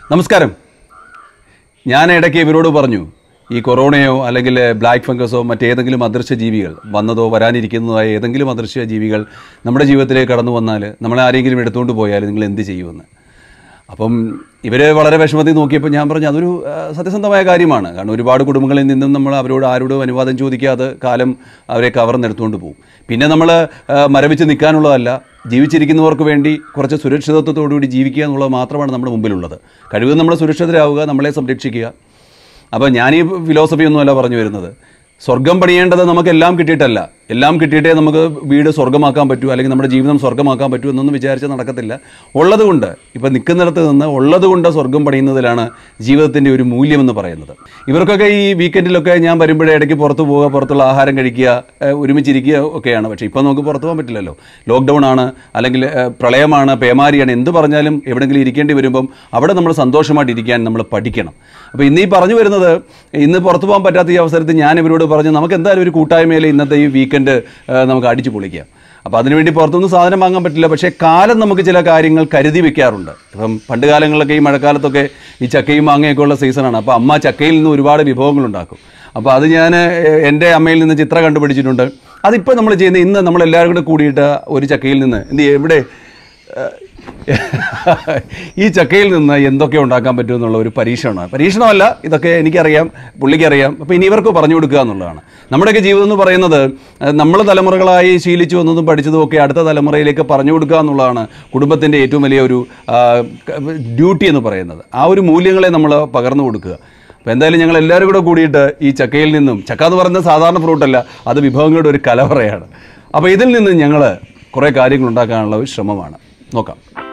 നമസ്കാരം ഞാൻ ഇടയ്ക്ക് ഇവരോട് പറഞ്ഞു ഈ കൊറോണയോ അല്ലെങ്കിൽ ബ്ലാക്ക് ഫംഗസോ മറ്റേതെങ്കിലും അദൃശ്യ ജീവികൾ വന്നതോ വരാനിരിക്കുന്നതായ ഏതെങ്കിലും അദൃശ്യ ജീവികൾ നമ്മുടെ ജീവിതത്തിലേക്ക് കടന്നു വന്നാൽ നമ്മളെ ആരെങ്കിലും എടുത്തുകൊണ്ട് പോയാൽ നിങ്ങൾ എന്ത് ചെയ്യുമെന്ന് അപ്പം ഇവർ വളരെ വിഷമത്തിൽ നോക്കിയപ്പോൾ ഞാൻ പറഞ്ഞു അതൊരു ആ, സത്യസന്ധമായ കാര്യമാണ് കാരണം ഒരുപാട് കുടുംബങ്ങളിൽ നിന്നും നമ്മൾ അവരോട് ആരോടും അനുവാദം ചോദിക്കാതെ കാലം അവരെ കവർന്നെടുത്തുകൊണ്ട് പോകും പിന്നെ നമ്മൾ മരവിച്ച് നിൽക്കാനുള്ളതല്ല ജീവിച്ചിരിക്കുന്നവർക്ക് വേണ്ടി കുറച്ച് സുരക്ഷിതത്വത്തോടുകൂടി ജീവിക്കുക എന്നുള്ളത് മാത്രമാണ് നമ്മുടെ മുമ്പിലുള്ളത് കഴിവതും നമ്മൾ സുരക്ഷിതരാവുക നമ്മളെ സംരക്ഷിക്കുക അപ്പോൾ ഞാൻ ഈ ഫിലോസഫി ഒന്നുമല്ല പറഞ്ഞു വരുന്നത് സ്വർഗം പണിയേണ്ടത് നമുക്ക് എല്ലാം കിട്ടിയിട്ടല്ല എല്ലാം കിട്ടിയിട്ടേ നമുക്ക് വീട് സ്വർഗമാക്കാൻ പറ്റൂ അല്ലെങ്കിൽ നമ്മുടെ ജീവിതം സ്വർഗമാക്കാൻ പറ്റൂ എന്നൊന്നും വിചാരിച്ച് നടക്കത്തില്ല ഉള്ളതുകൊണ്ട് ഇപ്പം നിൽക്കുന്നിടത്ത് നിന്ന് ഉള്ളതുകൊണ്ട് സ്വർഗം പണിയുന്നതിലാണ് ജീവിതത്തിൻ്റെ ഒരു മൂല്യമെന്ന് പറയുന്നത് ഇവർക്കൊക്കെ ഈ വീക്കെൻഡിലൊക്കെ ഞാൻ വരുമ്പോഴേ ഇടയ്ക്ക് പുറത്ത് പോവുക പുറത്തുള്ള ആഹാരം കഴിക്കുക ഏഹ് ഒരുമിച്ചിരിക്കുക ഒക്കെയാണ് പക്ഷേ ഇപ്പം നമുക്ക് പുറത്ത് പോകാൻ പറ്റില്ലല്ലോ ലോക്ക്ഡൗൺ ആണ് അല്ലെങ്കിൽ ഏഹ് പ്രളയമാണ് പേമാരിയാണ് എന്ത് പറഞ്ഞാലും എവിടെയെങ്കിലും ഇരിക്കേണ്ടി വരുമ്പം അവിടെ നമ്മൾ സന്തോഷമായിട്ട് ഇരിക്കാൻ നമ്മൾ പഠിക്കണം അപ്പോൾ ഇന്ന് ഈ പറഞ്ഞു വരുന്നത് ഇന്ന് പുറത്തു പോകാൻ പറ്റാത്ത ഈ അവസരത്തിൽ ഞാൻ ഇവരോട് പറഞ്ഞു നമുക്ക് എന്തായാലും ഒരു കൂട്ടായ്മയിൽ ഇന്നത്തെ ഈ വീക്കെൻഡ് നമുക്ക് അടിച്ചു പൊളിക്കാം അപ്പോൾ അതിനുവേണ്ടി പുറത്തുനിന്ന് സാധനം വാങ്ങാൻ പറ്റില്ല പക്ഷേ കാലം നമുക്ക് ചില കാര്യങ്ങൾ കരുതി വെക്കാറുണ്ട് ഇപ്പം പണ്ട് കാലങ്ങളിലൊക്കെ ഈ മഴക്കാലത്തൊക്കെ ഈ ചക്കയും മാങ്ങയൊക്കെ ഉള്ള സീസണാണ് അപ്പോൾ അമ്മ ചക്കയിൽ നിന്ന് ഒരുപാട് വിഭവങ്ങൾ ഉണ്ടാക്കും അപ്പോൾ അത് ഞാൻ എൻ്റെ അമ്മയിൽ നിന്ന് ചിത്ര കണ്ടുപിടിച്ചിട്ടുണ്ട് അതിപ്പോൾ നമ്മൾ ചെയ്യുന്ന ഇന്ന് നമ്മൾ എല്ലാവരും കൂടെ കൂടിയിട്ട് ഒരു ചക്കയിൽ നിന്ന് എന്ത് ചെയ്യും എവിടെ ഈ ചക്കയിൽ നിന്ന് എന്തൊക്കെ ഉണ്ടാക്കാൻ പറ്റും എന്നുള്ള ഒരു പരീക്ഷണമാണ് പരീക്ഷണമല്ല ഇതൊക്കെ എനിക്കറിയാം പുള്ളിക്കറിയാം അപ്പോൾ ഇനി ഇവർക്ക് പറഞ്ഞു കൊടുക്കുക എന്നുള്ളതാണ് നമ്മുടെയൊക്കെ ജീവിതം എന്ന് പറയുന്നത് നമ്മൾ തലമുറകളായി ശീലിച്ചു വന്നതും പഠിച്ചതും ഒക്കെ അടുത്ത തലമുറയിലേക്ക് പറഞ്ഞു കൊടുക്കുക എന്നുള്ളതാണ് കുടുംബത്തിൻ്റെ ഏറ്റവും വലിയ ഒരു ഡ്യൂട്ടി എന്ന് പറയുന്നത് ആ ഒരു മൂല്യങ്ങളെ നമ്മൾ പകർന്നു കൊടുക്കുക അപ്പോൾ എന്തായാലും ഞങ്ങൾ എല്ലാവരും കൂടെ കൂടിയിട്ട് ഈ ചക്കയിൽ നിന്നും ചക്ക എന്ന് പറയുന്നത് സാധാരണ ഫ്രൂട്ടല്ല അത് വിഭവങ്ങളുടെ ഒരു കലവറയാണ് അപ്പോൾ ഇതിൽ നിന്ന് ഞങ്ങൾ കുറേ കാര്യങ്ങൾ ഉണ്ടാക്കാനുള്ള ഒരു ശ്രമമാണ് നോക്കാം